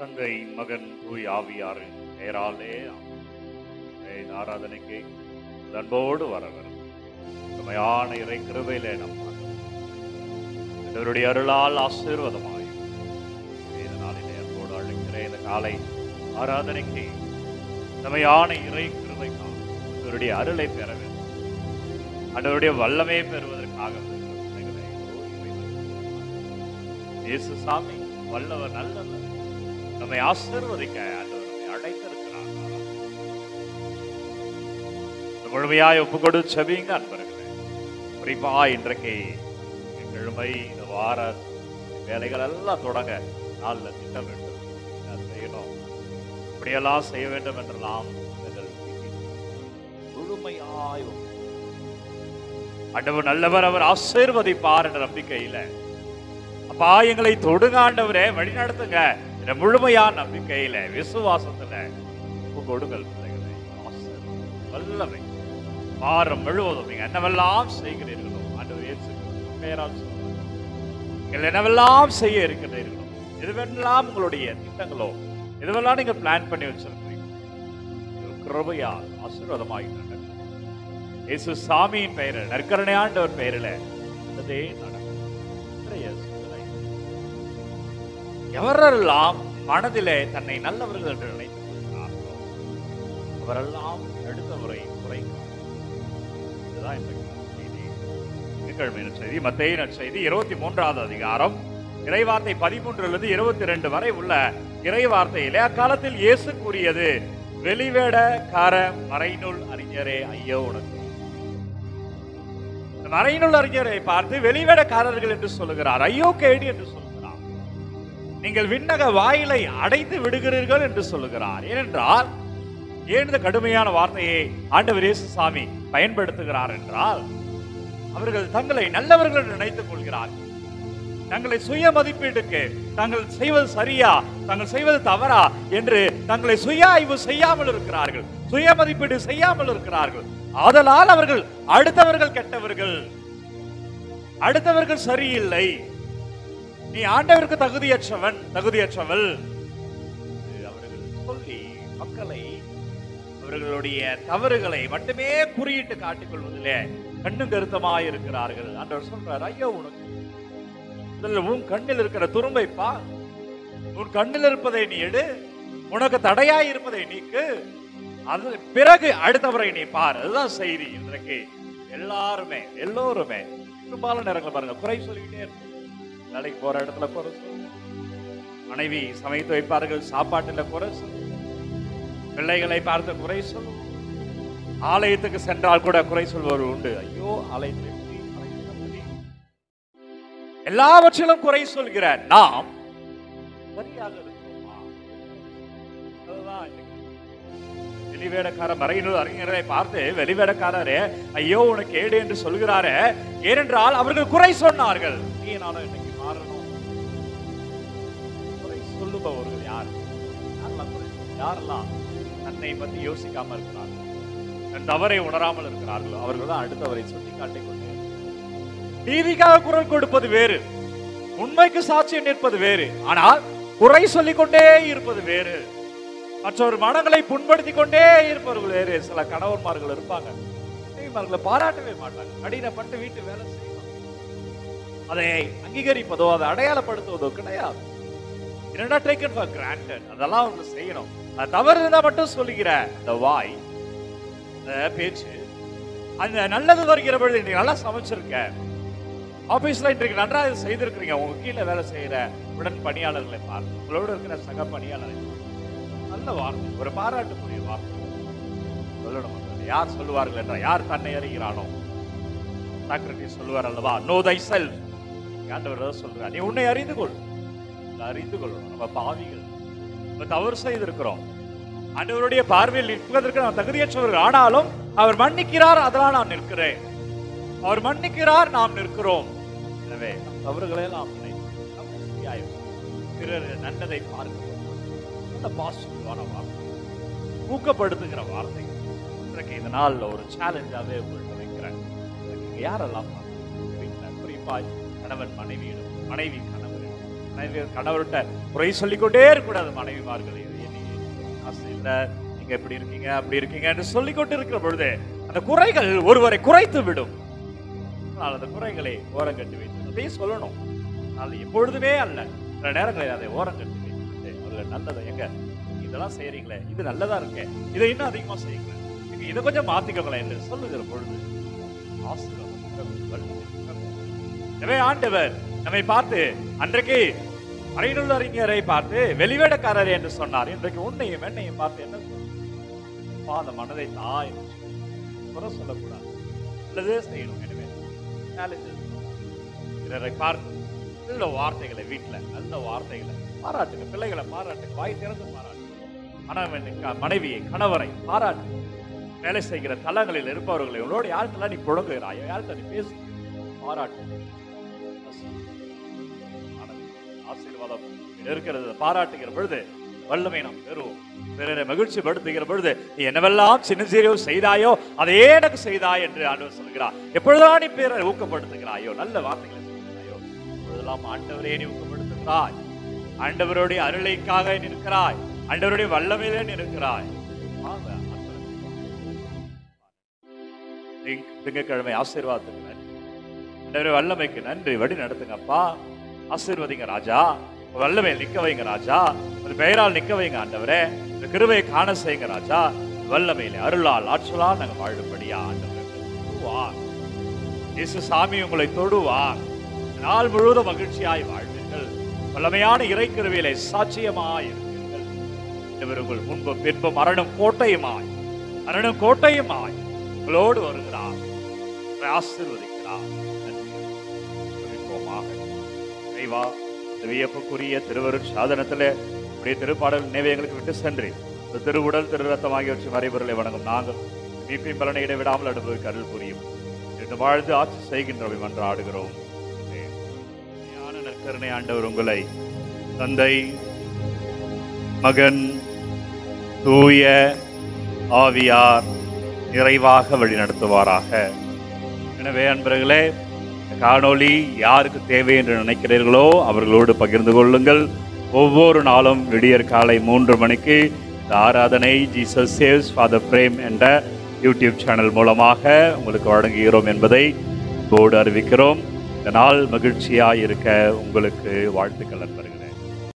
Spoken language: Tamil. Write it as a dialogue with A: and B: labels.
A: தந்தை மகன் தூய் ஆவியாரின் பெயராலே ஆமென். இந்த ஆராதனைக்கு அன்போடு வரவர் உண்மையான இறை கிருபையிலே நம் அவருடைய அருளால் ஆசீர்வாதமாய் இந்த நாளிலே அன்போடு அழைக்கிற இந்த காலை ஆராதனைக்கு உண்மையான இறை கிருபைக்காக அவருடைய அருளை பெற வேண்டும் அவருடைய வல்லமையை பெறுவதற்காக வந்திருக்கிற பிள்ளைகளே, ஓ இறைவன். இயேசு சாமி வல்லவர் நல்லவர் நம்மை ஆசீர்வதிக்க ஆண்டவர் நம்மை அழைத்திருக்கிறார் இந்த முழுமையாய் ஒப்பு கொடு செபிங்க அன்பர்களே குறிப்பா இன்றைக்கு கிழமை இந்த வார வேலைகள் எல்லாம் தொடங்க நாளில் திட்டமிட்டு என்ன செய்யணும் இப்படியெல்லாம் செய்ய வேண்டும் என்றெல்லாம் நீங்கள் முழுமையாய் ஒப்பு ஆண்டவர் நல்லவர் அவர் ஆசீர்வதிப்பார் என்ற நம்பிக்கையில அப்பா எங்களை தொடுங்க ஆண்டவரே வழி நடத்துங்க என்ற முழுமையான நம்பிக்கையில விசுவாசத்துல ஒப்பு கொடுங்கள் பிள்ளைகளை ஆசீர்வாதம், வல்லமை வாரம் முழுவதும் நீங்க என்னவெல்லாம் செய்கிறீர்களோ ஆண்டவர் இயேசு கிறிஸ்து பெயரால் சொல்லுங்கள். நீங்கள் என்னவெல்லாம் செய்ய இருக்கின்றீர்களோ எதுவெல்லாம் உங்களுடைய திட்டங்களோ எதுவெல்லாம் நீங்க பிளான் பண்ணி வச்சிருக்கிறீங்க இது கிருபையால் ஆசீர்வாதமாகி நடக்கும் இயேசு சாமியின் பெயரில் நற்கரணை ஆண்டவர் பெயரில் அதே நடக்கும் இன்றைய சிந்தனை. எவரெல்லாம் மனதிலே தன்னை நல்லவர்கள் என்று நினைத்துக் கொள்கிறார்களோ அவரெல்லாம் அடுத்தவரை குறைக்கும் இதுதான் இன்றைக்கு செய்தி திங்கட்கிழமை செய்தி மத்திய நற்செய்தி இருபத்தி மூன்றாவது அதிகாரம் இறைவார்த்தை பதிமூன்றிலிருந்து இருபத்தி ரெண்டு வரை உள்ள இறைவார்த்தையிலே அக்காலத்தில் இயேசு கூறியது வெளிவேடக்கார மறைநூல் அறிஞரே ஐயோ உனக்கு இந்த மறைநூல் அறிஞரை பார்த்து வெளிவேடக்காரர்கள் என்று சொல்லுகிறார் ஐயோ கேடி என்று சொல்லுகிறார் நீங்கள் விண்ணக வாயிலை அடைத்து விடுகிறீர்கள் என்று சொல்லுகிறார் ஏனென்றால் ஏன் இந்த கடுமையான வார்த்தையை ஆண்டவர் இயேசு சாமி பயன்படுத்துகிறார் என்றால் அவர்கள் தங்களை நல்லவர்கள் என்று நினைத்துக் கொள்கிறார்கள் தங்களை சுய மதிப்பீட்டுக்கு தாங்கள் செய்வது சரியா தாங்கள் செய்வது தவறா என்று தங்களை சுய ஆய்வு செய்யாமல் இருக்கிறார்கள் சுய மதிப்பீடு செய்யாமல் இருக்கிறார்கள் ஆதலால் அவர்கள் அடுத்தவர்கள் கெட்டவர்கள் அடுத்தவர்கள் சரியில்லை நீ ஆண்டவருக்கு தகுதியற்றவன் தகுதியற்றவள் என்று அவர்கள் சொல்லி மக்களை அவர்களுடைய தவறுகளை மட்டுமே குறியிட்டு காட்டிக் கொள்வதிலே கண்ணும் கருத்தமாய் இருக்கிறார்கள் ஆண்டவர் சொல்றார் ஐயோ உனக்கு முதல்ல உன் கண்ணில் இருக்கிற துரும்பை பார் உன் கண்ணில் இருப்பதை நீ எடு உனக்கு தடையாய் இருப்பதை நீக்கு அது பிறகு அடுத்தவரை நீ பார் அதுதான் செய்தி இன்றைக்கு எல்லாருமே எல்லோருமே பெரும்பாலான நேரங்கள் பாருங்க குறை சொல்லிக்கிட்டே இருக்கும் வேலைக்கு போற இடத்துல குறை சொல்லு மனைவி சமைத்து வைப்பார்கள் சாப்பாட்டுல குறை சொல்லு பிள்ளைகளை பார்த்து குறை சொல்லும் ஆலயத்துக்கு சென்றால் கூட குறை சொல்வது உண்டு ஐயோ ஆலயத்தில் எப்படி, ஆலயத்தில் அப்படி. எல்லாவற்றிலும் குறை சொல்கிற நாம் சரியாக இருக்கிறோமா அதுதான் இன்னைக்கு. வெளிவேடக்கார மறையினூர் அறிஞரை பார்த்து வெளிவேடக்காரரே ஐயோ உனக்கு ஏடு என்று சொல்கிறாரே ஏனென்றால் அவர்கள் குறை சொன்னார்கள் நீ நானும் இன்னைக்கு மாறணும் குறை சொல்லுபவர்கள் யார் யாரெல்லாம் குறை சொல்லு- யாரெல்லாம் தன்னை பத்தி யோசிக்காம இருக்கிறார்கள் தன் தவறை உணராமல் இருக்கிறார்களோ அவர்கள் தான் அடுத்தவரை சுட்டி காட்டிக் கொண்டே நீதிக்காக குரல் கொடுப்பது வேறு உண்மைக்கு சாட்சியம் நிற்பது வேறு ஆனால் குறை சொல்லிக் கொண்டே இருப்பது வேறு மற்றொரு மனங்களை புண்படுத்தி கொண்டே இருப்பவர்கள் வேறு சில கணவன்மார்கள் இருப்பாங்க மனைவிமார்களை பாராட்டவே மாட்டாங்க கடினப்பட்டு வீட்டு வேலை செய்யலாம் அதை அங்கீகரிப்பதோ அதை அடையாளப்படுத்துவதோ கிடையாது not taken for granted அதெல்லாம் அவங்க செய்யணும் அது தவறு இருந்தா மட்டும் சொல்லுகிற அந்த வாய் அந்த பேச்சு அந்த நல்லது வருகிற பொழுது இன்னைக்கு நல்லா சமைச்சிருக்க ஆபீஸ்ல இன்றைக்கு நன்றாக இதை செய்திருக்கிறீங்க உங்க கீழே வேலை செய்யற உடன் பணியாளர்களை பார்த்து உங்களோட இருக்கிற சக பணியாளரை பார்த்து. நல்ல வார்த்தை ஒரு பாராட்டுக்குரிய வார்த்தை சொல்லணும் மக்களே. யார் சொல்லுவார்கள் என்றால் யார் தன்னை அறிகிறானோ சாக்ரட்டிஸ் சொல்லுவார் அல்லவா நோ தை செல்ஃப் ஆண்டவர் சொல்றார் நீ உன்னை அறிந்து கொள் இதை அறிந்து கொள்ளணும் நம்ம பாவிகள் நம்ம தவறு செய்திருக்கிறோம் ஆண்டவருடைய பார்வையில் நிற்பதற்கு நான் தகுதியற்றவர்கள் ஆனாலும் அவர் மன்னிக்கிறார் அதனால் நான் நிற்கிறேன் அவர் மன்னிக்கிறார் நாம் நிற்கிறோம் எனவே நம் தவறுகளை எல்லாம் நினைத்து நாம் சரியாய் பிறர் நல்லதை பார்க்கிறோம் நல்ல பாசிட்டிவான வார்த்தை ஊக்கப்படுத்துகிற வார்த்தை இன்றைக்கு இந்த நாள்ல ஒரு சேலஞ்சாவே உங்கள்கிட்ட வைக்கிறேன் இன்றைக்கு நீங்க யாரெல்லாம் பார்க்கிறீங்க? வீட்டுல குறிப்பாய் கணவன் மனைவியிடம் மனைவி கணவரிடம் மனைவி கணவர்கிட்ட குறை சொல்லிக்கொண்டே இருக்கக்கூடாது மனைவிமார்கள் இது என்னைக்கு ஆசை இல்லை நீங்க எப்படி இருக்கீங்க அப்படி இருக்கீங்க என்று சொல்லிக்கொண்டு இருக்கிற பொழுது அந்த குறைகள் ஒருவரை குறைத்து விடும் ஆனால் அந்த குறைகளை ஓரங்கட்டி வைத்து அப்படியே சொல்லணும் ஆனால் எப்பொழுதுமே அல்ல சில நேரங்களில் அதை ஓரங்கட்டி வைத்து அவர்கள் நல்லதை எங்க இதெல்லாம் செய்றீங்களே இது நல்லதா இருக்கே இதை இன்னும் அதிகமா செய்யுங்களேன் நீங்க இதை கொஞ்சம் மாத்திக்கோங்களேன் என்று சொல்லுகிற பொழுது ஆசீர்வாதம் பிறக்கும், வல்லமை பிறக்கும். எனவே ஆண்டவர் நம்மை பார்த்து அன்றைக்கு அறையிலுள்ள அறிஞரை பார்த்து வெளிவேடக்காரர் என்று சொன்னார் இன்றைக்கு உன்னையும் என்னையும் பார்த்து என்ன சொன்னார்? அப்பா, அந்த மனதை தா என்று சொல்லி குறை சொல்லக்கூடாது நல்லதே செய்யணும் எனவே challenges. பிறரை பார்த்து நல்ல வார்த்தைகளை வீட்டுல நல்ல வார்த்தைகளை பாராட்டுங்க பிள்ளைகளை பாராட்டுங்க வாய் திறந்து பாராட்டுங்க மனைவனுக்கு மனைவியை கணவரை பாராட்டு வேலை செய்கிற தளங்களில் இருப்பவர்களை உங்களோட யாருக்கெல்லாம் நீ புழங்குகிறாயோ யார்கிட்ட நீ பேசு பாராட்டு ஆசீர்வாதம் இருக்கிறது பாராட்டுகிற பொழுது வல்லமை நாம் பெறுவோம் பிறரை மகிழ்ச்சி படுத்துகிற பொழுது நீ என்னவெல்லாம் சின்ன சிறிய செய்தாயோ அதே எனக்கு செய்தாய் என்று ஆண்டவர் சொல்கிறார் எப்பொழுதெல்லாம் நீ பிறரை ஊக்கப்படுத்துகிறாயோ நல்ல வார்த்தைகளை சொல்கிறாயோ அப்பொழுதெல்லாம் ஆண்டவரே நீ ஊக்கப்படுத்துகிறாய் ஆண்டவருடைய அருளைக்காக நீ இருக்கிறாய் ஆண்டவருடைய வல்லமையிலே நீ இருக்கிறாய் வாங்க, ஆண்டவரே. திங்க- திங்கட்கிழமை ஆசீர்வாதத்துக்கு நன்றி ஆண்டவரே வல்லமைக்கு நன்றி வழி நடத்துங்கப்பா ஆசீர்வதிங்க ராஜா உங்க வல்லமையில் நிக்க வைங்க ராஜா ஒரு பெயரால் நிக்க வைங்க ஆண்டவரே இந்த கிருபையை காண செய்யுங்க ராஜா வல்லமையில அருளால் ஆற்றலால் நாங்க வாழும்படியா ஆண்டவரே தொடுவார் இயேசு சாமி உங்களை தொடுவார் நாள் முழுவதும் மகிழ்ச்சியாய் வாழ்வீர்கள் வல்லமையான இறை கிருவியலை சாட்சியமாய் இருப்பீர்கள் இவர் உங்கள் முன்பு பின்பு மரணம் கோட்டையுமாய் மரணம் கோட்டையுமாய் உங்களோடு வருகிறார் உங்களை ஆசீர்வதிக்கிறார் நன்றி ஜெபிப்போமாக. இறைவா இந்த வியப்புக்குரிய திருவருட் சாதனத்திலே உடைய திருப்பாடல் நினைவை எங்களுக்கு விட்டு சென்று இந்த திருவுடல் திரு ரத்தம் ஆகியவற்றை மறைபொருளை வணங்கும் நாங்கள் மீட்பின் பலனை இடைவிடாமல் அனுபவிக்க அருள் புரியும் என்று வாழ்ந்து ஆட்சி செய்கின்றவை மன்றாடுகிறோம் ஞான நற்கருணை ஆண்டவர் உங்களை தந்தை மகன் தூய ஆவியார் நிறைவாக வழிநடத்துவாராக எனவே அன்பர்களே இந்த காணொளி யாருக்கு தேவை என்று நினைக்கிறீர்களோ அவர்களோடு பகிர்ந்து கொள்ளுங்கள் ஒவ்வொரு நாளும் விடியற் காலை மூன்று மணிக்கு இந்த ஆராதனை ஜீசஸ் சேவ்ஸ் ஃபாதர் பிரேம் என்ற யூடியூப் சேனல் மூலமாக உங்களுக்கு வழங்குகிறோம் என்பதை போர்டு அறிவிக்கிறோம் இந்த நாள் மகிழ்ச்சியாக இருக்க உங்களுக்கு வாழ்த்துக்கள் நண்பர்களே